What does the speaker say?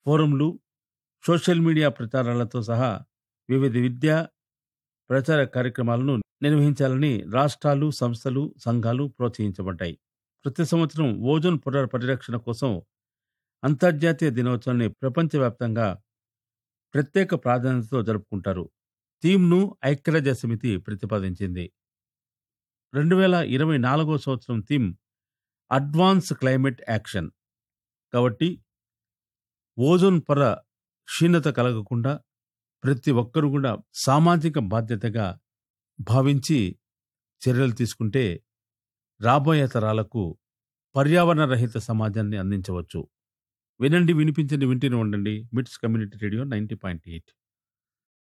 ఫోరంలు social media ప్రచారాలతో సహా వివిధ విద్యా ప్రచార కార్యక్రమాలను నిర్వహించాలని రాష్ట్రాలు సంస్థలు సంఘాలు ప్రోత్సహించబడ్డాయి ప్రతి సంవత్సరం ఓజోన్ పొర పరిరక్షణ కోసం అంతర్జాతీయ దినోత్సవాన్ని ప్రపంచవ్యాప్తంగా ప్రత్యేక ప్రాధాన్యతతో జరుపుకుంటారు థీమ్ను ఐక్యరాజ్య సమితి ప్రతిపాదించింది రెండు వేల ఇరవై నాలుగో సంవత్సరం థీమ్ అడ్వాన్స్ క్లైమేట్ యాక్షన్ కాబట్టి ఓజోన్ పొర క్షీణత కలగకుండా ప్రతి ఒక్కరు కూడా సామాజిక బాధ్యతగా భావించి చర్యలు తీసుకుంటే రాబోయే తరాలకు పర్యావరణ రహిత సమాజాన్ని అందించవచ్చు వినండి వినిపించండి వింటూనే ఉండండి MITS community radio ninety point eight